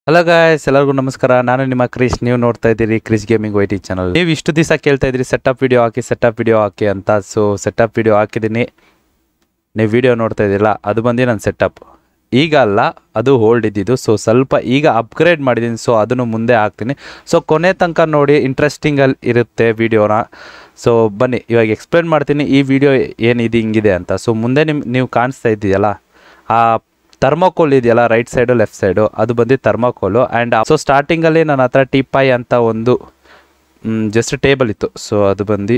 Hello guys ಎಲ್ಲರಿಗೂ ನಮಸ್ಕಾರ ನಾನು ನಿಮ್ಮ ಕ್ರಿಶ್ ನೀವು ನೋಡ್ತಾ ಇದ್ದೀರಿ ಕ್ರಿಶ್ ಗೇಮಿಂಗ್ ವೈಟಿ ಚಾನಲ್ ನೀವು ಇಷ್ಟು ದಿವಸ ಕೇಳ್ತಾ ಇದ್ರಿ ಸೆಟಪ್ ವಿಡಿಯೋ ಹಾಕಿ ಸೆಟಪ್ ವಿಡಿಯೋ ಹಾಕಿ ಅಂತ ಸೊ ಸೆಟಪ್ ವಿಡಿಯೋ ಹಾಕಿದ್ದೀನಿ ನೀವು ವಿಡಿಯೋ ನೋಡ್ತಾ ಇದ್ದಿಲ್ಲ ಅದು ಬಂದು ನನ್ನ ಸೆಟಪ್ ಈಗ ಅಲ್ಲ ಅದು ಹೋಲ್ಡ್ ಇದ್ದಿದ್ದು ಸೊ ಸ್ವಲ್ಪ ಈಗ ಅಪ್ಗ್ರೇಡ್ ಮಾಡಿದ್ದೀನಿ ಸೊ ಅದನ್ನು ಮುಂದೆ ಹಾಕ್ತೀನಿ ಸೊ ಕೊನೆ ತನಕ ನೋಡಿ ಇಂಟ್ರೆಸ್ಟಿಂಗಲ್ಲಿ ಇರುತ್ತೆ ವಿಡಿಯೋನ ಸೊ ಬನ್ನಿ ಇವಾಗ ಎಕ್ಸ್ಪ್ಲೇನ್ ಮಾಡ್ತೀನಿ ಈ ವಿಡಿಯೋ ಏನಿದೆ ಹಿಂಗಿದೆ ಅಂತ ಸೊ ಮುಂದೆ ನಿಮ್ಮ ನೀವು ಕಾಣಿಸ್ತಾ ಇದ್ದೀಯಲ್ಲ ಆ ಥರ್ಮೋಕೋಲ್ ಇದೆಯಲ್ಲ ರೈಟ್ ಸೈಡು ಲೆಫ್ಟ್ ಸೈಡು ಅದು ಬಂದು ಥರ್ಮೋಕೋಲು ಆ್ಯಂಡ್ ಸೊ ಸ್ಟಾರ್ಟಿಂಗಲ್ಲಿ ನನ್ನ ಹತ್ರ ಟಿಪಾಯ್ ಅಂತ ಒಂದು ಜಸ್ಟ್ ಟೇಬಲ್ ಇತ್ತು ಸೊ ಅದು ಬಂದು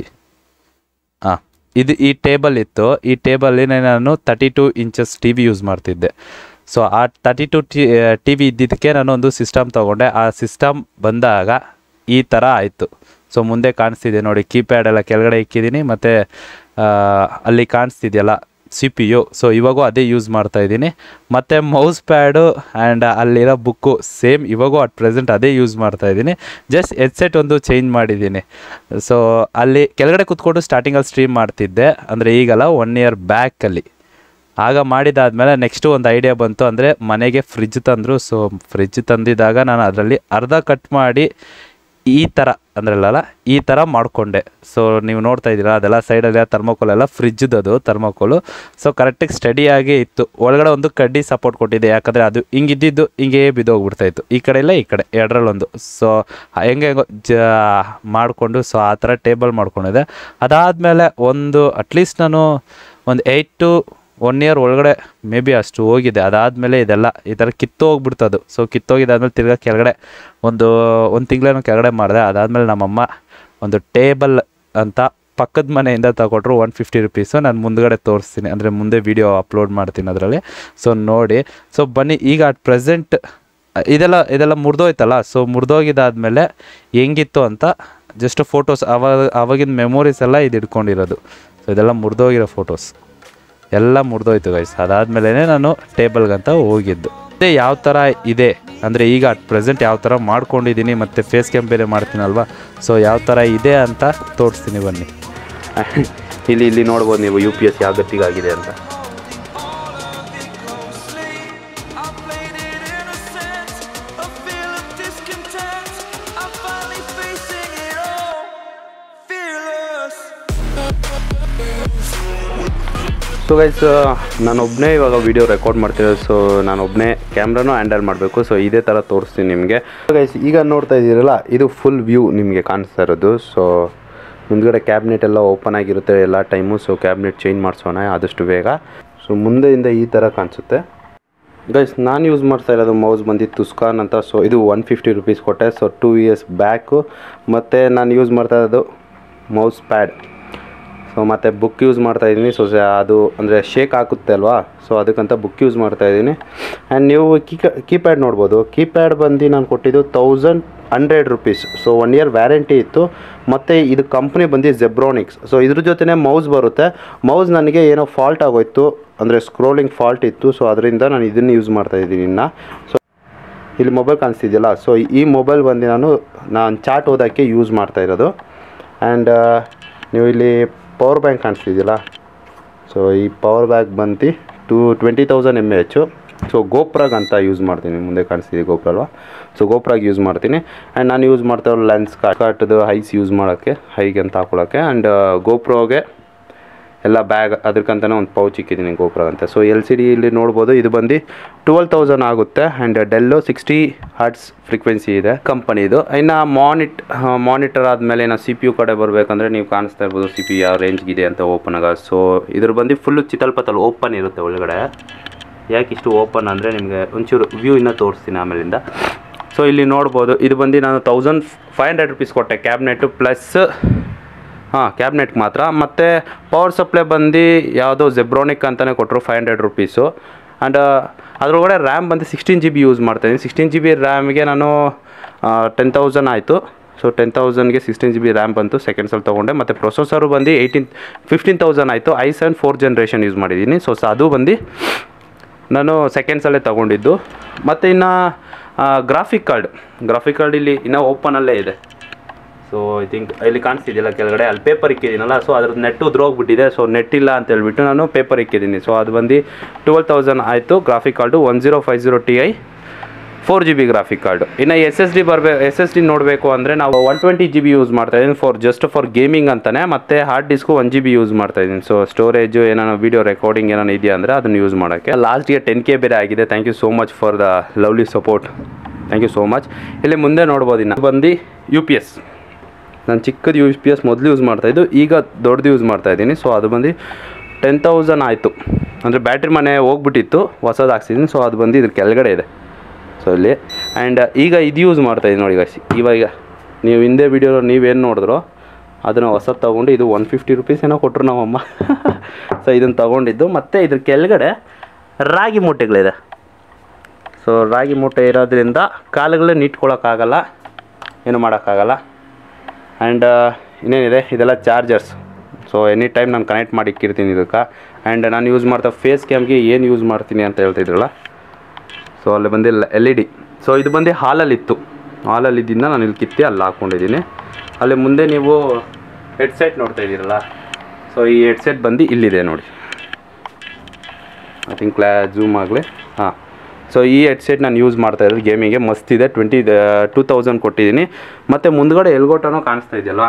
ಹಾಂ ಇದು ಈ ಟೇಬಲ್ ಇತ್ತು ಈ ಟೇಬಲ್ಲಿ ನಾನು thirty two inches T V use ಮಾಡ್ತಿದ್ದೆ ಸೊ ಆ thirty two T T V ಇದ್ದಿದ್ದಕ್ಕೆ ನಾನು ಒಂದು ಸಿಸ್ಟಮ್ ತೊಗೊಂಡೆ ಆ ಸಿಸ್ಟಮ್ ಬಂದಾಗ ಈ ಥರ ಆಯಿತು ಸೊ ಮುಂದೆ ಕಾಣಿಸ್ತಿದೆ ನೋಡಿ ಕೀಪ್ಯಾಡ್ ಎಲ್ಲ ಕೆಳಗಡೆ ಇಕ್ಕಿದ್ದೀನಿ ಮತ್ತು ಅಲ್ಲಿ ಕಾಣಿಸ್ತಿದೆಯಲ್ಲ ಸಿ ಪಿ ಯು ಸೊ ಇವಾಗೂ ಅದೇ ಯೂಸ್ ಮಾಡ್ತಾ ಇದ್ದೀನಿ ಮತ್ತು ಮೌಸ್ ಪ್ಯಾಡು ಆ್ಯಂಡ್ ಅಲ್ಲಿರೋ ಬುಕ್ಕು ಸೇಮ್ ಇವಾಗೂ ಅಟ್ ಪ್ರೆಸೆಂಟ್ ಅದೇ ಯೂಸ್ ಮಾಡ್ತಾ ಇದ್ದೀನಿ ಜಸ್ಟ್ ಹೆಡ್ಸೆಟ್ ಒಂದು ಚೇಂಜ್ ಮಾಡಿದ್ದೀನಿ ಸೊ ಅಲ್ಲಿ ಕೆಳಗಡೆ ಕುತ್ಕೊಂಡು ಸ್ಟಾರ್ಟಿಂಗಲ್ಲಿ ಸ್ಟ್ರೀಮ್ ಮಾಡ್ತಿದ್ದೆ ಅಂದರೆ ಈಗಲ್ಲ ಒನ್ ಇಯರ್ ಬ್ಯಾಕಲ್ಲಿ ಆಗ ಮಾಡಿದಾದ್ಮೇಲೆ ನೆಕ್ಸ್ಟು ಒಂದು ಐಡಿಯಾ ಬಂತು ಅಂದರೆ ಮನೆಗೆ ಫ್ರಿಜ್ ತಂದರು ಸೊ ಫ್ರಿಜ್ ತಂದಿದ್ದಾಗ ನಾನು ಅದರಲ್ಲಿ ಅರ್ಧ ಕಟ್ ಮಾಡಿ ಈ ಥರ ಅಂದ್ರಲ್ಲ ಈ ಥರ ಮಾಡಿಕೊಂಡೆ ಸೊ ನೀವು ನೋಡ್ತಾ ಇದ್ದೀರಾ ಅದೆಲ್ಲ ಸೈಡಲ್ಲಿ ಥರ್ಮೋಕೋಲ್ ಎಲ್ಲ ಫ್ರಿಜ್ದು ಅದು ಥರ್ಮೋಕೋಲು ಸೊ ಕರೆಕ್ಟಾಗಿ ಸ್ಟಡಿಯಾಗಿ ಇತ್ತು ಒಳಗಡೆ ಒಂದು ಕಡ್ಡಿ ಸಪೋರ್ಟ್ ಕೊಟ್ಟಿದೆ ಯಾಕಂದರೆ ಅದು ಹಿಂಗಿದ್ದಿದ್ದು ಹಿಂಗೆ ಬಿದ್ದೋಗ್ಬಿಡ್ತಾ ಇತ್ತು ಈ ಕಡೆ ಇಲ್ಲ ಈ ಕಡೆ ಎರಡರಲ್ಲೊಂದು ಸೊ ಹೆಂಗೆ ಹೆಂಗೋ ಜ ಮಾಡಿಕೊಂಡು ಸೊ ಆ ಥರ ಟೇಬಲ್ ಮಾಡ್ಕೊಂಡಿದ್ದೆ ಅದಾದಮೇಲೆ ಒಂದು ಅಟ್ಲೀಸ್ಟ್ ನಾನು ಒಂದು ಏಯ್ಟ್ ಟು ಒನ್ ಇಯರ್ ಒಳಗಡೆ ಮೇ ಬಿ ಅಷ್ಟು ಹೋಗಿದೆ ಅದಾದಮೇಲೆ ಇದೆಲ್ಲ ಈ ಥರ ಕಿತ್ತು ಹೋಗ್ಬಿಡ್ತದು ಸೊ ಕಿತ್ತೋಗಿದ್ದಾದ್ಮೇಲೆ ತಿರ್ಗಾ ಕೆಳಗಡೆ ಒಂದು ಒಂದು ತಿಂಗಳೇನೋ ಕೆಳಗಡೆ ಮಾಡಿದೆ ಅದಾದಮೇಲೆ ನಮ್ಮಮ್ಮ ಒಂದು ಟೇಬಲ್ ಅಂತ ಪಕ್ಕದ ಮನೆಯಿಂದ ತಗೊಟ್ರು ಒನ್ ಫಿಫ್ಟಿ ರುಪೀಸು ನಾನು ಮುಂದ್ಗಡೆ ತೋರಿಸ್ತೀನಿ ಅಂದರೆ ಮುಂದೆ ವೀಡಿಯೋ ಅಪ್ಲೋಡ್ ಮಾಡ್ತೀನಿ ಅದರಲ್ಲಿ ಸೊ ನೋಡಿ ಸೊ ಬನ್ನಿ ಈಗ ಅಟ್ ಪ್ರೆಸೆಂಟ್ ಇದೆಲ್ಲ ಇದೆಲ್ಲ ಮುರಿದೋಯ್ತಲ್ಲ ಸೊ ಮುರಿದೋಗಿದ್ದಾದ್ಮೇಲೆ ಹೆಂಗಿತ್ತು ಅಂತ ಜಸ್ಟ್ ಫೋಟೋಸ್ ಅವಾಗ ಅವಾಗಿನ ಮೆಮೊರೀಸ್ ಎಲ್ಲ ಇದು ಇಟ್ಕೊಂಡಿರೋದು ಸೊ ಇದೆಲ್ಲ ಮುರಿದೋಗಿರೋ ಫೋಟೋಸ್ ಎಲ್ಲ ಮುರಿದೋಯ್ತು ಗೈಸ್ ಅದಾದಮೇಲೆ ನಾನು ಟೇಬಲ್ಗಂತ ಹೋಗಿದ್ದು ಅದೇ ಯಾವ ಥರ ಇದೆ ಅಂದರೆ ಈಗ ಅಟ್ ಪ್ರೆಸೆಂಟ್ ಯಾವ ಥರ ಮಾಡ್ಕೊಂಡಿದ್ದೀನಿ ಮತ್ತು ಫೇಸ್ ಕ್ಯಾಮ್ ಬೇರೆ ಮಾಡ್ತೀನಲ್ವಾ ಸೊ ಯಾವ ಥರ ಇದೆ ಅಂತ ತೋರಿಸ್ತೀನಿ ಬನ್ನಿ ಇಲ್ಲಿ ಇಲ್ಲಿ ನೋಡ್ಬೋದು ನೀವು ಯು ಪಿ ಎಸ್ ಯಾವ ಗಟ್ಟಿಗಾಗಿದೆ ಅಂತ I played it innocent, a feel of discontent. I'm finally facing it all, fearless. So guys ನಾನು ಒಬ್ಬನೇ ಇವಾಗ ವಿಡಿಯೋ ರೆಕಾರ್ಡ್ ಮಾಡ್ತಿರೋದು ಸೊ ನಾನು ಒಬ್ಬನೇ ಕ್ಯಾಮ್ರಾನು ಹ್ಯಾಂಡಲ್ ಮಾಡಬೇಕು ಸೊ ಇದೇ ಥರ ತೋರಿಸ್ತೀನಿ ನಿಮಗೆ ಗೈಸ್ ಈಗ ನೋಡ್ತಾ ಇದ್ದೀರಲ್ಲ ಇದು ಫುಲ್ ವ್ಯೂ ನಿಮಗೆ ಕಾಣಿಸ್ತಾ ಇರೋದು ಸೊ ಮುಂದ್ಗಡೆ ಕ್ಯಾಬಿನೆಟ್ ಎಲ್ಲ ಓಪನ್ ಆಗಿರುತ್ತೆ ಎಲ್ಲ ಟೈಮು ಸೊ ಕ್ಯಾಬಿನೆಟ್ ಚೇಂಜ್ ಮಾಡಿಸೋಣ ಆದಷ್ಟು ಬೇಗ ಸೊ ಮುಂದೆಯಿಂದ ಈ ಥರ ಕಾಣಿಸುತ್ತೆ ಗೈಸ್ ನಾನು ಯೂಸ್ ಮಾಡ್ತಾ ಇರೋದು ಮೌಸ್ ಬಂದಿದ್ದು ತುಸ್ಕಾನ್ ಅಂತ ಸೊ ಇದು ಒನ್ ಫಿಫ್ಟಿ ರುಪೀಸ್ ಕೊಟ್ಟೆ ಸೊ ಟೂ ಇಯರ್ಸ್ ಬ್ಯಾಕು ಮತ್ತು ನಾನು ಯೂಸ್ ಮಾಡ್ತಾ ಇರೋದು ಮೌಸ್ ಪ್ಯಾಡ್ ಸೊ ಮತ್ತು ಬುಕ್ ಯೂಸ್ ಮಾಡ್ತಾ ಇದ್ದೀನಿ ಸೊ ಅದು ಅಂದರೆ ಶೇಕ್ ಹಾಕುತ್ತೆ ಅಲ್ವಾ ಸೊ ಅದಕ್ಕಂತ ಬುಕ್ ಯೂಸ್ ಮಾಡ್ತಾ ಇದ್ದೀನಿ ಆ್ಯಂಡ್ ನೀವು ಕೀ ಕೀಪ್ಯಾಡ್ ನೋಡ್ಬೋದು ಕೀಪ್ಯಾಡ್ ಬಂದು ನಾನು ಕೊಟ್ಟಿದ್ದು thousand hundred rupees so one year warranty ಇತ್ತು ಮತ್ತು ಇದು ಕಂಪ್ನಿ ಬಂದು ಜೆಬ್ರಾನಿಕ್ಸ್ ಸೊ ಇದ್ರ ಜೊತೆನೇ ಮೌಸ್ ಬರುತ್ತೆ ಮೌಸ್ ನನಗೆ ಏನೋ ಫಾಲ್ಟ್ ಆಗೋಯ್ತು ಅಂದರೆ ಸ್ಕ್ರೋಲಿಂಗ್ ಫಾಲ್ಟ್ ಇತ್ತು ಸೊ ಅದರಿಂದ ನಾನು ಇದನ್ನು ಯೂಸ್ ಮಾಡ್ತಾ ಇದ್ದೀನಿ ಇನ್ನು ಸೊ ಇಲ್ಲಿ ಮೊಬೈಲ್ ಕಾಣಿಸ್ತಿದೆಯಲ್ಲ ಸೊ ಈ ಮೊಬೈಲ್ ಬಂದು ನಾನು ನಾನು ಚಾಟ್ ಓದೋಕ್ಕೆ ಯೂಸ್ ಮಾಡ್ತಾ ಇರೋದು ಆ್ಯಂಡ್ ನೀವು ಇಲ್ಲಿ ಪವರ್ ಬ್ಯಾಂಕ್ ಕಾಣಿಸ್ತಿದೆಯಲ್ಲ ಸೊ ಈ ಪವರ್ ಬ್ಯಾಂಕ್ ಬಂದು two twenty thousand M H so GoPro ಅಂತ ಯೂಸ್ ಮಾಡ್ತೀನಿ ಮುಂದೆ ಕಾಣಿಸ್ತಿದೆ ಗೋಪ್ರ ಅಲ್ವಾ ಸೊ ಗೋಪ್ರಾಗ್ ಯೂಸ್ ಮಾಡ್ತೀನಿ ಆ್ಯಂಡ್ ನಾನು ಯೂಸ್ ಮಾಡ್ತಾ ಇರೋ ಲೆನ್ಸ್ ಕಾಟದು ಹೈಸ್ ಯೂಸ್ ಮಾಡೋಕ್ಕೆ ಹೈಗೆ ಅಂತ ಹಾಕೊಳ್ಳೋಕ್ಕೆ ಆ್ಯಂಡ್ ಗೋಪ್ರೋಗೆ ಎಲ್ಲ ಬ್ಯಾಗ್ ಅದಕ್ಕಂತಲೇ ಒಂದು ಪೌಚ್ ಇಕ್ಕಿದ್ದೀನಿ ಗೋಪುರ ಅಂತ ಸೊ ಎಲ್ ಸಿ ಡಿಯಲ್ಲಿ ನೋಡ್ಬೋದು ಇದು ಬಂದು ಟ್ವೆಲ್ ತೌಸಂಡ್ ಆಗುತ್ತೆ and Dell sixty hertz frequency ಇದೆ ಕಂಪನಿದು ಇನ್ನು ಮಾನಿಟ್ ಮಾನಿಟರ್ ಆದಮೇಲೆ ನಾವು ಸಿ ಪಿ ಯು ಕಡೆ ಬರಬೇಕಂದ್ರೆ ನೀವು ಕಾಣಿಸ್ತಾ ಇರ್ಬೋದು ಸಿ ಪಿ ಯು ಯಾವ ರೇಂಜ್ಗಿದೆ ಅಂತ ಓಪನ್ ಆಗ ಸೊ ಇದ್ರ ಬಂದು ಫುಲ್ಲು ಚಿತಲ್ಪತಲ್ ಓಪನ್ ಇರುತ್ತೆ ಒಳಗಡೆ ಯಾಕೆ ಇಷ್ಟು ಓಪನ್ ಅಂದರೆ ನಿಮಗೆ ಒಂಚೂರು ವ್ಯೂ ಇನ್ನೂ ತೋರಿಸ್ತೀನಿ ಆಮೇಲಿಂದ ಸೊ ಇಲ್ಲಿ ನೋಡ್ಬೋದು ಇದು ಬಂದು ನಾನು ತೌಸಂಡ್ ಫೈವ್ ಹಂಡ್ರೆಡ್ ರುಪೀಸ್ ಕೊಟ್ಟೆ ಕ್ಯಾಬ್ನೆಟು ಪ್ಲಸ್ ಹಾಂ ಕ್ಯಾಬ್ನೆಟ್ ಮಾತ್ರ ಮತ್ತು ಪವರ್ ಸಪ್ಲೈ ಬಂದು ಯಾವುದೋ ಜೆಬ್ರಾನಿಕ್ ಅಂತಲೇ ಕೊಟ್ಟರು ಫೈವ್ ಹಂಡ್ರೆಡ್ ರುಪೀಸು ಆ್ಯಂಡ್ ಅದರೊಳಗಡೆ ರ್ಯಾಮ್ ಬಂದು ಸಿಕ್ಸ್ಟೀನ್ ಜಿ ಬಿ ಯೂಸ್ ಮಾಡ್ತಾಯಿದ್ದೀನಿ ಸಿಕ್ಸ್ಟೀನ್ ಜಿ ಬಿ ರ್ಯಾಮ್ಗೆ ನಾನು ಟೆನ್ ತೌಸಂಡ್ ಆಯಿತು ಸೊ ಟೆನ್ ತೌಸಂಡ್ಗೆ ಸಿಕ್ಸ್ಟೀನ್ ಜಿ ಬಿ ರ್ಯಾಮ್ ಬಂತು ಸೆಕೆಂಡ್ಸಲ್ಲಿ ತೊಗೊಂಡೆ ಮತ್ತು ಪ್ರೊಸೆಸರು ಬಂದು ಏಯ್ಟೀನ್ ಫಿಫ್ಟೀನ್ ತೌಸಂಡ್ ಆಯಿತು I seven four generation use ಮಾಡಿದ್ದೀನಿ ಸೊ ಸ ಅದು ಬಂದು ನಾನು ಸೆಕೆಂಡ್ಸಲ್ಲೇ ತೊಗೊಂಡಿದ್ದು ಮತ್ತು ಇನ್ನು ಗ್ರಾಫಿಕ್ ಕಾರ್ಡ್ ಗ್ರಾಫಿಕ್ ಕಾರ್ಡ್ ಇಲ್ಲಿ ಇನ್ನೂ ಓಪನಲ್ಲೇ ಇದೆ ಸೊ ಐ ಥಿಂಕ್ ಇಲ್ಲಿ ಕಾಣಿಸ್ತಿದೆಯಲ್ಲ ಕೆಳಗಡೆ ಅಲ್ಲಿ ಪೇಪರ್ ಇಕ್ಕಿದ್ದೀನಲ್ಲ ಸೊ ಅದ್ರದ್ದು ನೆಟ್ ಉದ್ರೋಗ್ಬಿಟ್ಟಿದೆ ಸೊ ನೆಟ್ ಇಲ್ಲ ಅಂತ ಹೇಳ್ಬಿಟ್ಟು ನಾನು ಪೇಪರ್ ಇಕ್ಕಿದ್ದೀನಿ ಸೊ ಅದು ಬಂದು ಟ್ವೆಲ್ ತೌಸಂಡ್ ಆಯಿತು graphic card one zero five zero T I four G B graphic card ಇನ್ನು ಎಸ್ ಎಸ್ ಡಿ ಬರಬೇಕು ಎಸ್ ಎಸ್ ಡಿ ನೋಡಬೇಕು ಅಂದರೆ ನಾವು one twenty G B use ಮಾಡ್ತಾ ಇದ್ದೀನಿ ಫಾರ್ ಜಸ್ಟ್ ಫಾರ್ ಗೇಮಿಂಗ್ ಅಂತಾನೆ ಮತ್ತು hard disk one G B use ಮಾಡ್ತಾ ಇದ್ದೀನಿ ಸೊ ಸ್ಟೋರೇಜು ಏನಾನ ವೀಡಿಯೋ ರೆಕಾರ್ಡಿಂಗ್ ಏನಾನ ಇದೆಯಾ ಅಂದರೆ ಅದನ್ನು ಯೂಸ್ ಮಾಡೋಕ್ಕೆ ಲಾಸ್ಟ್ಗೆ ಟೆನ್ ಕೆ ಬೇರೆ ಆಗಿದೆ thank you so much for the lovely support thank you so much ಇಲ್ಲಿ ಮುಂದೆ ನೋಡ್ಬೋದು ಇನ್ನು ಬಂದು ಯು ಪಿ ಎಸ್ ನಾನು ಚಿಕ್ಕದು ಯು ಪಿ ಎಸ್ ಮೊದಲು ಯೂಸ್ ಮಾಡ್ತಾಯಿದ್ದು ಈಗ ದೊಡ್ಡದು ಯೂಸ್ ಮಾಡ್ತಾಯಿದ್ದೀನಿ ಸೊ ಅದು ಬಂದು ಟೆನ್ ತೌಸಂಡ್ ಆಯಿತು ಅಂದರೆ ಬ್ಯಾಟ್ರಿ ಮನೆ ಹೋಗ್ಬಿಟ್ಟಿತ್ತು ಹೊಸದು ಹಾಕ್ಸಿದ್ದೀನಿ ಸೊ ಅದು ಬಂದು ಇದ್ರ ಕೆಳಗಡೆ ಇದೆ ಸೊ ಇಲ್ಲಿ ಆ್ಯಂಡ್ ಈಗ ಇದು ಯೂಸ್ ಮಾಡ್ತಾಯಿದ್ದೀನಿ ನೋಡಿ ಗಾಯ್ಸ್ ಇವಾಗ ನೀವು ಹಿಂದೆ ವೀಡಿಯೋ ನೀವೇನು ನೋಡಿದ್ರೋ ಅದನ್ನು ಹೊಸದು ತೊಗೊಂಡು ಇದು ಒನ್ ಫಿಫ್ಟಿ ರುಪೀಸ್ ಏನೋ ಕೊಟ್ಟರು ನಮ್ಮಮ್ಮ ಸೊ ಇದನ್ನು ತೊಗೊಂಡಿದ್ದು ಮತ್ತು ಇದ್ರ ಕೆಳಗಡೆ ರಾಗಿ ಮೂಟೆಗಳಿದೆ ಸೊ ರಾಗಿ ಮೂಟೆ ಇರೋದ್ರಿಂದ ಕಾಲುಗಳೇ ನಿಟ್ಕೊಳಕ್ಕಾಗಲ್ಲ ಏನು ಮಾಡೋಕ್ಕಾಗಲ್ಲ ಆ್ಯಂಡ್ ಇನ್ನೇನಿದೆ ಇದೆಲ್ಲ ಚಾರ್ಜರ್ಸ್ ಸೊ ಎನಿ ಟೈಮ್ ನಾನು ಕನೆಕ್ಟ್ ಮಾಡಿ ಇಕ್ಕಿರ್ತೀನಿ ಇದಕ್ಕೆ ಆ್ಯಂಡ್ ನಾನು ಯೂಸ್ ಮಾಡ್ತಾ ಫೇಸ್ ಕ್ಯಾಮ್ಗೆ ಏನು ಯೂಸ್ ಮಾಡ್ತೀನಿ ಅಂತ ಹೇಳ್ತಿದ್ರಲ್ಲ ಸೊ ಅಲ್ಲಿ ಬಂದು ಎಲ್ ಇ ಡಿ ಸೊ ಇದು ಬಂದು ಹಾಲಲ್ಲಿತ್ತು ಹಾಲಲ್ಲಿ ಇದ್ದಿಂದ ನಾನು ಇಲ್ಲಿ ಕಿತ್ತಿ ಅಲ್ಲಿ ಹಾಕ್ಕೊಂಡಿದ್ದೀನಿ ಅಲ್ಲಿ ಮುಂದೆ ನೀವು ಹೆಡ್ಸೆಟ್ ನೋಡ್ತಾ ಇದ್ದೀರಲ್ಲ ಸೊ ಈ ಹೆಡ್ಸೆಟ್ ಬಂದು ಇಲ್ಲಿದೆ ನೋಡಿ ಐ ಥಿಂಕ್ ಕ್ಲಾ ಝೂಮ್ ಆಗಲಿ ಹಾಂ ಸೊ ಈ ಹೆಡ್ಸೆಟ್ ನಾನು ಯೂಸ್ ಮಾಡ್ತಾ ಇರೋದು ಗೇಮಿಗೆ ಮಸ್ತ್ ಇದೆ ಟ್ವೆಂಟಿ ಟೂ ತೌಸಂಡ್ ಕೊಟ್ಟಿದ್ದೀನಿ ಮತ್ತು ಮುಂದ್ಗಡೆ ಎಲ್ಗೋಟನೂ ಕಾಣಿಸ್ತಾ ಇದೆಯಲ್ವಾ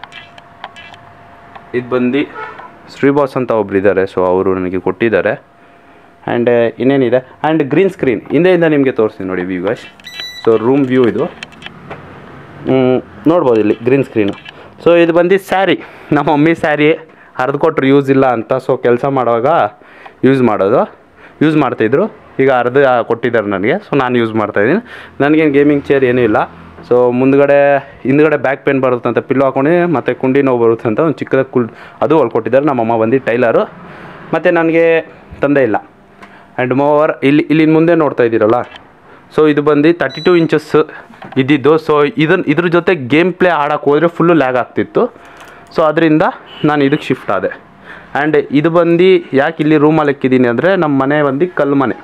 ಇದು ಬಂದು ಶ್ರೀಬಾಸ್ ಅಂತ ಒಬ್ರು ಇದ್ದಾರೆ ಸೊ ಅವರು ನನಗೆ ಕೊಟ್ಟಿದ್ದಾರೆ ಆ್ಯಂಡ್ ಇನ್ನೇನಿದೆ ಆ್ಯಂಡ್ ಗ್ರೀನ್ ಸ್ಕ್ರೀನ್ ಹಿಂದೆಯಿಂದ ನಿಮಗೆ ತೋರಿಸ್ತೀನಿ ನೋಡಿ view guys so room view ಇದು ಹ್ಮ್, ನೋಡ್ಬೋದು ಇಲ್ಲಿ ಗ್ರೀನ್ ಸ್ಕ್ರೀನು ಸೊ ಇದು ಬಂದು ಸ್ಯಾರಿ ನಮ್ಮ ಮಮ್ಮಿ ಸ್ಯಾರಿ ಹರಿದು ಕೊಟ್ರು ಯೂಸ್ ಇಲ್ಲ ಅಂತ ಸೊ ಕೆಲಸ ಮಾಡುವಾಗ ಯೂಸ್ ಮಾಡೋದು ಯೂಸ್ ಮಾಡ್ತಾಯಿದ್ರು ಈಗ ಅರ್ಧ ಕೊಟ್ಟಿದ್ದಾರೆ ನನಗೆ ಸೊ ನಾನು ಯೂಸ್ ಮಾಡ್ತಾಯಿದ್ದೀನಿ ನನಗೇನು ಗೇಮಿಂಗ್ ಚೇರ್ ಏನೂ ಇಲ್ಲ ಸೊ ಮುಂದ್ಗಡೆ ಹಿಂದ್ಗಡೆ ಬ್ಯಾಕ್ ಪೇನ್ ಬರುತ್ತೆ ಅಂತ ಪಿಲ್ಲು ಹಾಕೊಂಡು ಮತ್ತು ಕುಂಡಿ ನೋವು ಬರುತ್ತೆ ಅಂತ ಒಂದು ಚಿಕ್ಕದಾಗಿ ಕುಲ್ ಅದು ಹೊಲ್ಕೊಟ್ಟಿದ್ದಾರೆ ನಮ್ಮಮ್ಮ ಬಂದು ಟೈಲರು ಮತ್ತು ನನಗೆ ತಂದೆ ಇಲ್ಲ ಆ್ಯಂಡ್ ಮೋವರ್ ಇಲ್ಲಿ ಇಲ್ಲಿ ಮುಂದೆ ನೋಡ್ತಾ ಇದ್ದೀರಲ್ಲ ಸೊ ಇದು ಬಂದು ತರ್ಟಿ ಟು ಇಂಚಸ್ ಇದ್ದಿದ್ದು ಸೊ ಇದನ್ನು ಇದ್ರ ಜೊತೆ ಗೇಮ್ ಪ್ಲೇ ಆಡೋಕ್ಕೆ ಹೋದರೆ ಫುಲ್ಲು ಲ್ಯಾಗ್ ಆಗ್ತಿತ್ತು ಸೊ ಅದರಿಂದ ನಾನು ಇದಕ್ಕೆ ಶಿಫ್ಟ್ ಆದೆ ಆ್ಯಂಡ್ ಇದು ಬಂದು ಯಾಕೆ ಇಲ್ಲಿ ರೂಮಲ್ಲಿ ಇಕ್ಕಿದ್ದೀನಿ ಅಂದರೆ ನಮ್ಮ ಮನೆ ಬಂದು ಕಲ್ಲು ಮನೆ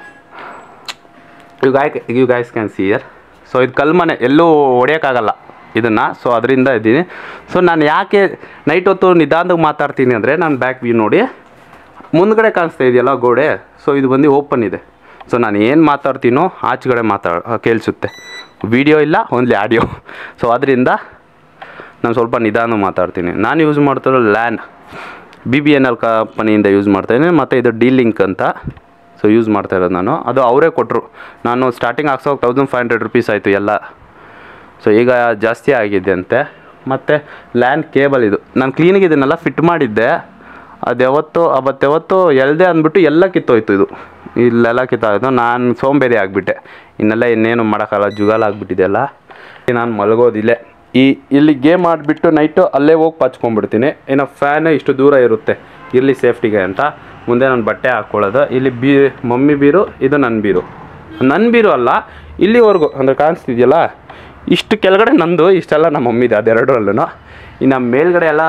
you guy you guys can see here so ಇದು ಕಲ್ಲು ಮನೆ ಎಲ್ಲೂ ಹೊಡೆಯೋಕ್ಕಾಗಲ್ಲ ಇದನ್ನು ಸೊ ಅದರಿಂದ ಇದ್ದೀನಿ ಸೊ ನಾನು ಯಾಕೆ ನೈಟ್ ಹೊತ್ತು ನಿಧಾನದಾಗ ಮಾತಾಡ್ತೀನಿ ಅಂದರೆ ನಾನು ಬ್ಯಾಕ್ ವ್ಯೂ ನೋಡಿ ಮುಂದ್ಗಡೆ ಕಾಣಿಸ್ತಾ ಇದೆಯಲ್ಲ ಗೋಡೆ ಸೊ ಇದು ಬಂದು ಓಪನ್ ಇದೆ ಸೊ ನಾನು ಏನು ಮಾತಾಡ್ತೀನೋ ಆಚೆಗಡೆ ಮಾತಾಡ ಕೇಳಿಸುತ್ತೆ ವಿಡಿಯೋ ಇಲ್ಲ ಓನ್ಲಿ ಆಡಿಯೋ ಸೊ ಅದರಿಂದ ನಾನು ಸ್ವಲ್ಪ ನಿಧಾನ ಮಾತಾಡ್ತೀನಿ ನಾನು ಯೂಸ್ ಮಾಡ್ತಿರೋ LAN B B N L ಕಂಪನಿಯಿಂದ ಯೂಸ್ ಮಾಡ್ತಾಯಿದ್ದೀನಿ ಮತ್ತು ಇದು ಡಿ ಲಿಂಕ್ ಅಂತ ಸೊ ಯೂಸ್ ಮಾಡ್ತಾ ಇರೋದು ನಾನು ಅದು ಅವರೇ ಕೊಟ್ಟರು ನಾನು ಸ್ಟಾರ್ಟಿಂಗ್ ಹಾಕ್ಸೋಕೆ ತೌಸಂಡ್ ಫೈವ್ ಹಂಡ್ರೆಡ್ ರುಪೀಸ್ ಆಯಿತು ಎಲ್ಲ ಸೊ ಈಗ ಜಾಸ್ತಿ ಆಗಿದೆ ಅಂತೆ ಮತ್ತು ಲ್ಯಾನ್ ಕೇಬಲ್ ಇದು ನಾನು ಕ್ಲೀನಿಗೆ ಇದನ್ನೆಲ್ಲ ಫಿಟ್ ಮಾಡಿದ್ದೆ ಅದು ಯಾವತ್ತು ಅವತ್ತು ಯಾವತ್ತು ಎಲ್ದೆ ಅಂದ್ಬಿಟ್ಟು ಎಲ್ಲ ಕಿತ್ತೋಯ್ತು ಇದು ಇಲ್ಲೆಲ್ಲ ಕಿತ್ತಾಯಿತು ನಾನು ಸೋಂಬೇರಿ ಆಗಿಬಿಟ್ಟೆ ಇನ್ನೆಲ್ಲ ಇನ್ನೇನು ಮಾಡೋಕ್ಕಲ್ಲ ಜುಗಾಲ ಆಗಿಬಿಟ್ಟಿದೆ ಅಲ್ಲ ನಾನು ಮಲಗೋದಿಲ್ಲೇ ಈ ಇಲ್ಲಿ ಗೇಮ್ ಆಡಿಬಿಟ್ಟು ನೈಟು ಅಲ್ಲೇ ಹೋಗಿ ಪಚ್ಕೊಂಡ್ಬಿಡ್ತೀನಿ ಇನ್ನು ಫ್ಯಾನ್ ಇಷ್ಟು ದೂರ ಇರುತ್ತೆ ಇರಲಿ ಸೇಫ್ಟಿಗೆ ಅಂತ ಮುಂದೆ ನಾನು ಬಟ್ಟೆ ಹಾಕ್ಕೊಳ್ಳೋದು ಇಲ್ಲಿ ಬೀ ಮಮ್ಮಿ ಬೀರು ಇದು ನನ್ನ ಬೀರು ನನ್ನ ಬೀರು ಅಲ್ಲ ಇಲ್ಲಿವರೆಗೂ ಅಂದರೆ ಕಾಣಿಸ್ತಿದೆಯಲ್ಲ ಇಷ್ಟು ಕೆಳಗಡೆ ನಂದು ಇಷ್ಟೆಲ್ಲ ನಮ್ಮ ಮಮ್ಮಿದೆ ಅದೆರಡರಲ್ಲೂ ಇನ್ನು ಮೇಲ್ಗಡೆ ಎಲ್ಲ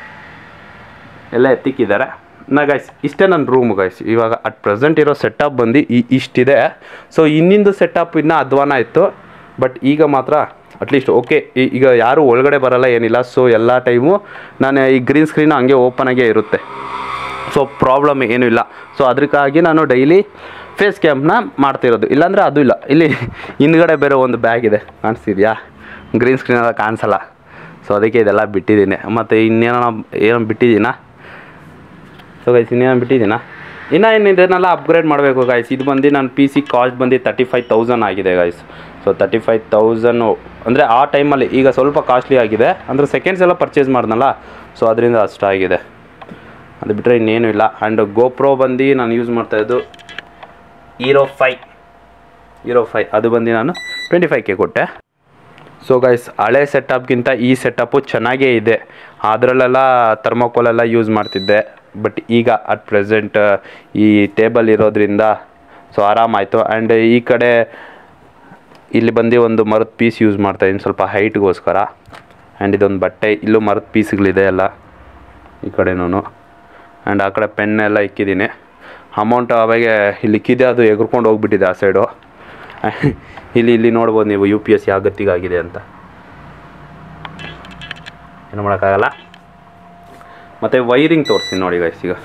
ಎಲ್ಲ ಎತ್ತಿಕ್ಕಿದ್ದಾರೆ ನಾ ಗೈಸ್ ಇಷ್ಟೇ ನನ್ನ ರೂಮ್ ಗೈಸ್ ಇವಾಗ ಅಟ್ ಪ್ರೆಸೆಂಟ್ ಇರೋ ಸೆಟಪ್ ಬಂದು ಈ ಇಷ್ಟಿದೆ ಸೊ ಇನ್ನಿಂದು ಸೆಟಪ್ ಇನ್ನೂ ಅಧ್ವಾನ ಇತ್ತು ಬಟ್ ಈಗ ಮಾತ್ರ ಅಟ್ಲೀಸ್ಟ್ ಓಕೆ ಈಗ ಯಾರೂ ಒಳಗಡೆ ಬರಲ್ಲ ಏನಿಲ್ಲ ಸೊ ಎಲ್ಲ ಟೈಮು ನಾನು ಈ ಗ್ರೀನ್ ಸ್ಕ್ರೀನ್ ಹಂಗೆ ಓಪನ್ ಆಗೇ ಇರುತ್ತೆ ಸೊ ಪ್ರಾಬ್ಲಮ್ ಏನೂ ಇಲ್ಲ ಸೊ ಅದಕ್ಕಾಗಿ ನಾನು ಡೈಲಿ ಫೇಸ್ ಕ್ಯಾಮ್ನ ಮಾಡ್ತಿರೋದು ಇಲ್ಲಾಂದರೆ ಅದು ಇಲ್ಲ ಇಲ್ಲಿ ಹಿಂದ್ಗಡೆ ಬೇರೆ ಒಂದು ಬ್ಯಾಗ್ ಇದೆ ಕಾಣಿಸ್ತಿದ್ಯಾ ಗ್ರೀನ್ ಸ್ಕ್ರೀನ್ ಎಲ್ಲ ಕಾಣಿಸಲ್ಲ ಸೊ ಅದಕ್ಕೆ ಇದೆಲ್ಲ ಬಿಟ್ಟಿದ್ದೀನಿ ಮತ್ತು ಇನ್ನೇನೋ ಏನೋ ಬಿಟ್ಟಿದ್ದೀನಾ ಸೊ ಗೈಸ್ ಇನ್ನೇನು ಬಿಟ್ಟಿದ್ದೀನಾ ಇನ್ನೂ ಏನು ಇದನ್ನೆಲ್ಲ ಅಪ್ಗ್ರೇಡ್ ಮಾಡಬೇಕು ಗಾಯ್ಸ್ ಇದು ಬಂದು ನನ್ನ ಪಿ ಸಿ ಕಾಸ್ಟ್ ಬಂದು ತರ್ಟಿ ಫೈವ್ ತೌಸಂಡ್ ಆಗಿದೆ guys so thirty five thousand ಅಂದರೆ ಆ ಟೈಮಲ್ಲಿ ಈಗ ಸ್ವಲ್ಪ ಕಾಸ್ಟ್ಲಿ ಆಗಿದೆ ಅಂದರೆ ಸೆಕೆಂಡ್ಸ್ ಎಲ್ಲ ಪರ್ಚೇಸ್ ಮಾಡ್ದನಲ್ಲ ಸೊ ಅದರಿಂದ ಅಷ್ಟಾಗಿದೆ ಅದು ಬಿಟ್ಟರೆ ಇನ್ನೇನು ಇಲ್ಲ ಆ್ಯಂಡ್ ಗೋಪ್ರೋ ಬಂದು ನಾನು ಯೂಸ್ ಮಾಡ್ತಾಯಿದ್ದು ಹೀರೋ ಫೈ ಹೀರೋ ಫೈ ಅದು ಬಂದು ನಾನು ಟ್ವೆಂಟಿ ಫೈವ್ ಕೆ ಕೊಟ್ಟೆ ಸೊ ಗೈಸ್ ಹಳೆ ಸೆಟಪ್ಗಿಂತ ಈ ಸೆಟಪ್ಪು ಚೆನ್ನಾಗೇ ಇದೆ ಅದರಲ್ಲೆಲ್ಲ ಥರ್ಮೋಕೋಲೆಲ್ಲ ಯೂಸ್ ಮಾಡ್ತಿದ್ದೆ ಬಟ್ ಈಗ ಅಟ್ ಪ್ರೆಸೆಂಟ್ ಈ ಟೇಬಲ್ ಇರೋದ್ರಿಂದ ಸೊ ಆರಾಮಾಯಿತು ಆ್ಯಂಡ್ ಈ ಕಡೆ ಇಲ್ಲಿ ಬಂದು ಒಂದು ಮರದ ಪೀಸ್ ಯೂಸ್ ಮಾಡ್ತಾಯಿದ್ದೀನಿ ಸ್ವಲ್ಪ ಹೈಟ್ಗೋಸ್ಕರ ಆ್ಯಂಡ್ ಇದೊಂದು ಬಟ್ಟೆ ಇಲ್ಲೂ ಮರದ ಪೀಸ್ಗಳಿದೆ ಎಲ್ಲ ಈ ಕಡೆನೂ ಆ್ಯಂಡ್ ಆ ಕಡೆ ಪೆನ್ ಎಲ್ಲ ಇಕ್ಕಿದ್ದೀನಿ ಅಮೌಂಟ್ ಅವಾಗೆ ಇಲ್ಲಿ ಇಕ್ಕಿದೆ ಅದು ಎಗ್ರ್ಕೊಂಡು ಹೋಗ್ಬಿಟ್ಟಿದೆ ಆ ಸೈಡು ಇಲ್ಲಿ ಇಲ್ಲಿ ನೋಡ್ಬೋದು ನೀವು ಯು ಪಿ ಎಸ್ ಯಾವ ಗತಿಗಾಗಿದೆ ಅಂತ ಏನು ಮಾಡೋಕ್ಕಾಗಲ್ಲ ಮತ್ತು ವೈರಿಂಗ್ ತೋರಿಸ್ತೀನಿ ನೋಡಿ ಗೈಸ್ ಈಗ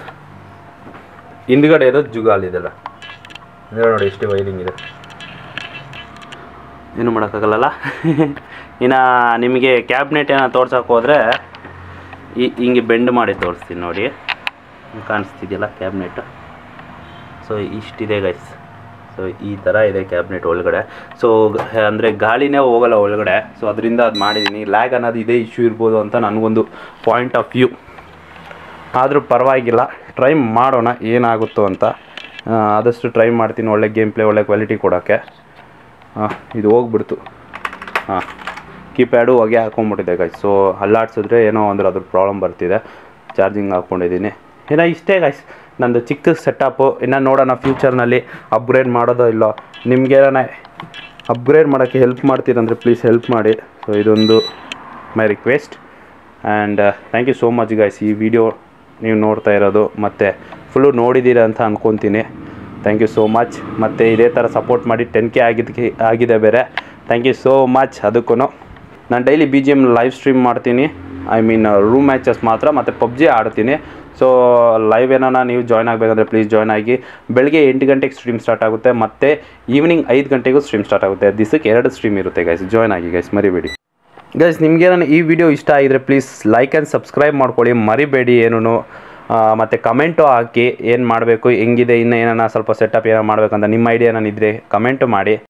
ಹಿಂದ್ಗಡೆ ಇರೋದು ಜುಗಾಲ್ ಇದೆಲ್ಲ ಹಿಂದ್ಗಡೆ ನೋಡಿ ಎಷ್ಟು ವೈರಿಂಗ್ ಇದೆ ಏನು ಮಾಡೋಕ್ಕಾಗಲ್ಲ ಇನ್ನು ನಿಮಗೆ ಕ್ಯಾಬ್ನೆಟ್ ಏನೋ ತೋರ್ಸೋಕೆ ಹೋದರೆ ಈ ಹಿಂಗೆ ಬೆಂಡ್ ಮಾಡಿ ತೋರಿಸ್ತೀನಿ ನೋಡಿ ಕಾಣಿಸ್ತಿದೆಯಲ್ಲ ಕ್ಯಾಬ್ನೆಟ್ ಸೊ ಇಷ್ಟಿದೆ ಗೈಸ್ ಸೊ ಈ ಥರ ಇದೆ ಕ್ಯಾಬ್ನೆಟ್ ಒಳಗಡೆ ಸೊ ಅಂದರೆ ಗಾಳಿನೇ ಹೋಗಲ್ಲ ಒಳಗಡೆ ಸೊ ಅದರಿಂದ ಅದು ಮಾಡಿದ್ದೀನಿ ಲ್ಯಾಗ್ ಅನ್ನೋದು ಇದೇ ಇಶ್ಯೂ ಇರ್ಬೋದು ಅಂತ ನನಗೊಂದು ಪಾಯಿಂಟ್ ಆಫ್ ವ್ಯೂ ಆದರೂ ಪರವಾಗಿಲ್ಲ ಟ್ರೈ ಮಾಡೋಣ ಏನಾಗುತ್ತೋ ಅಂತ ಆ, ಆದಷ್ಟು ಟ್ರೈ ಮಾಡ್ತೀನಿ ಒಳ್ಳೆ ಗೇಮ್ ಪ್ಲೇ ಒಳ್ಳೆ ಕ್ವಾಲಿಟಿ ಕೊಡೋಕ್ಕೆ ಹಾಂ ಇದು ಹೋಗ್ಬಿಡ್ತು ಹಾಂ ಕೀಪ್ಯಾಡು ಹೊಗೆ ಹಾಕೊಂಡ್ಬಿಟ್ಟಿದೆ ಗೈಸ್ ಸೊ ಅಲ್ಲಾಡ್ಸಿದ್ರೆ ಏನೋ ಅಂದ್ರೆ ಅದ್ರ ಪ್ರಾಬ್ಲಮ್ ಬರ್ತಿದೆ ಚಾರ್ಜಿಂಗ್ ಹಾಕ್ಕೊಂಡಿದ್ದೀನಿ ಏನೋ ಇಷ್ಟೇ ಗೈಸ್ ನಂದು ಚಿಕ್ಕ ಸೆಟಪ್ಪು ಇನ್ನು ನೋಡೋಣ ಫ್ಯೂಚರ್ನಲ್ಲಿ ಅಪ್ಗ್ರೇಡ್ ಮಾಡೋದೋ ಇಲ್ಲೋ ನಿಮ್ಗೆ ಏನಾರ ಅಪ್ಗ್ರೇಡ್ ಮಾಡೋಕ್ಕೆ ಹೆಲ್ಪ್ ಮಾಡ್ತೀರಂದರೆ ಪ್ಲೀಸ್ ಹೆಲ್ಪ್ ಮಾಡಿ ಸೊ ಇದೊಂದು my request and thank you so much guys ಈ ವಿಡಿಯೋ ನೀವು ನೋಡ್ತಾ ಇರೋದು ಮತ್ತು ಫುಲ್ಲು ನೋಡಿದ್ದೀರ ಅಂತ ಅಂದ್ಕೊತೀನಿ ಥ್ಯಾಂಕ್ ಯು ಸೋ ಮಚ್ ಮತ್ತು ಇದೇ ಥರ ಸಪೋರ್ಟ್ ಮಾಡಿ ಟೆನ್ ಕೆ ಆಗಿದ್ದಕ್ಕೆ ಆಗಿದೆ ಬೇರೆ ಥ್ಯಾಂಕ್ ಯು ಸೋ ಮಚ್ ಅದಕ್ಕೂ ನಾನು daily B G M live stream ಮಾಡ್ತೀನಿ ಐ ಮೀನ್ ರೂಮ್ ಮ್ಯಾಚಸ್ ಮಾತ್ರ ಮತ್ತು ಪಬ್ಜಿ ಆಡ್ತೀನಿ ಸೊ ಲೈವ್ ಏನಾನ ನೀವು ಜಾಯ್ನ್ ಆಗಬೇಕಂದ್ರೆ ಪ್ಲೀಸ್ ಜಾಯ್ನ್ ಆಗಿ ಬೆಳಗ್ಗೆ ಎಂಟು ಗಂಟೆಗೆ ಸ್ಟ್ರೀಮ್ ಸ್ಟಾರ್ಟ್ ಆಗುತ್ತೆ ಮತ್ತು ಈವ್ನಿಂಗ್ ಐದು ಗಂಟೆಗೂ ಸ್ಟ್ರೀಮ್ ಸ್ಟಾರ್ಟ್ ಆಗುತ್ತೆ ದಿವಸಕ್ಕೆ ಎರಡು ಸ್ಟ್ರೀಮ್ ಇರುತ್ತೆ ಗೈಸ್ ಜಾಯ್ನ್ ಆಗಿ ಗೈಸ್ ಮರಿಬೇಡಿ ಗೈಸ್ ನಿಮಗೆ ನಾನು ಈ ವಿಡಿಯೋ ಇಷ್ಟ ಆಗಿದ್ರೆ ಪ್ಲೀಸ್ ಲೈಕ್ ಆ್ಯಂಡ್ ಸಬ್ಸ್ಕ್ರೈಬ್ ಮಾಡ್ಕೊಳ್ಳಿ ಮರಿಬೇಡಿ ಏನೂ ಮತ್ತು ಕಮೆಂಟು ಹಾಕಿ ಏನು ಮಾಡಬೇಕು ಹೆಂಗಿದೆ ಇನ್ನು ಏನಾನ ಸ್ವಲ್ಪ ಸೆಟಪ್ ಏನೋ ಮಾಡಬೇಕಂತ ನಿಮ್ಮ ಐಡಿಯಾ ಏನಾನಿದ್ರೆ ಕಮೆಂಟು ಮಾಡಿ